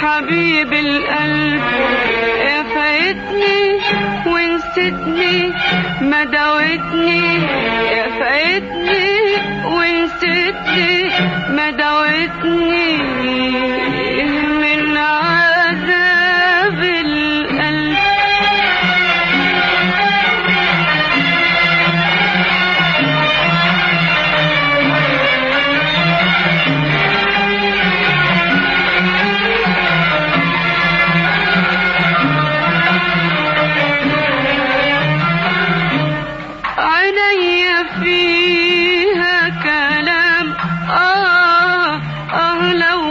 حبيب القلب يا فايتني ونسيتني ما داوتني يا فايتني ونسيتني ما داوتني من عذاب القلب عيني فيها كلام آه آه لو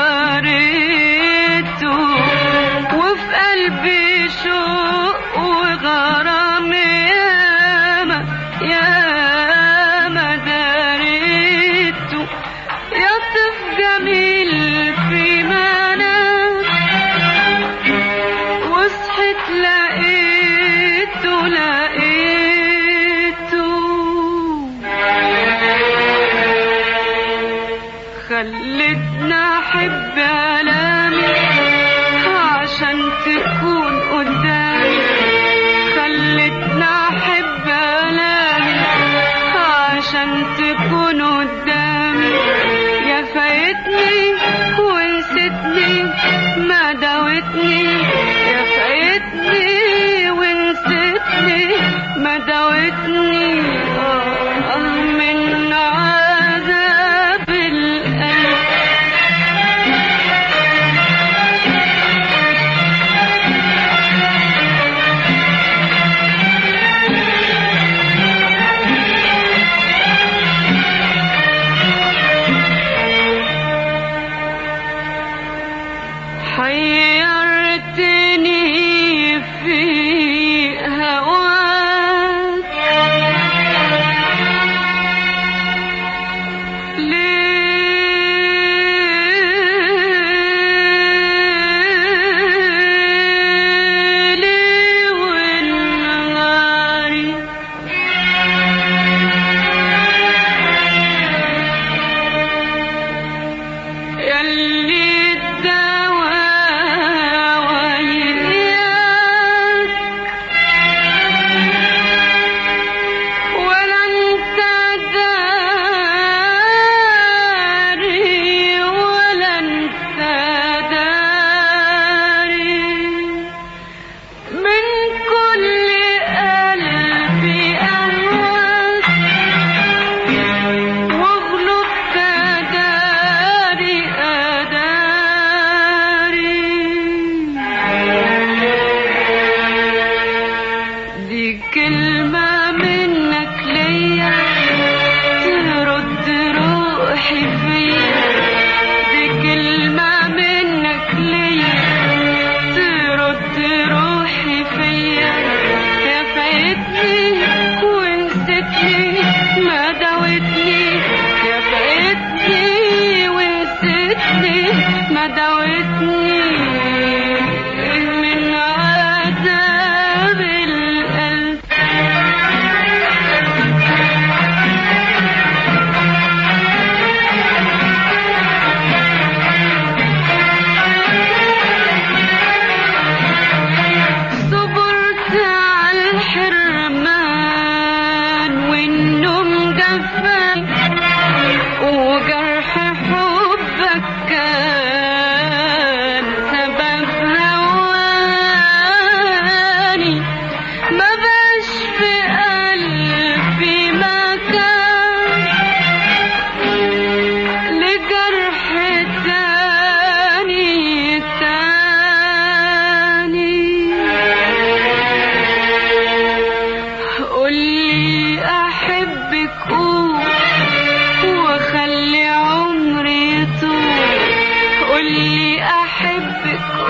قريته وفي قلبي شوق وغرام ياما ياما داريته يطف جميل في منام وصحت لقيته لقيته خلتنا احب الامي عشان تكون قدامي خلتنا احب الامي عشان تكون قدامي يا فايتني ونسيتني ما داوتني يا فايتني ونسيتني ما داوتني آه من عذاب القلب حيرتني في هواك ليلي ونهاري يلي الدواء وياك ولا انت داري ولا انت داري من كل قلبي أهواك واغلط أداري أداري دي كلمة منك ليا ترد روحي فيا دي كلمة منك ليا ترد روحي فيا يا فايتني ونسيتني ما داوتني يا فايتني ونسيتني ما داوتني من عذاب القلب صبرت على الحرمان والنوم جفاني وجرح حبك كان سبب هواني ما بقاش في قلبي مكان لجرح تاني تاني قولي احبك قول واخلي عمري يطول قولي احبك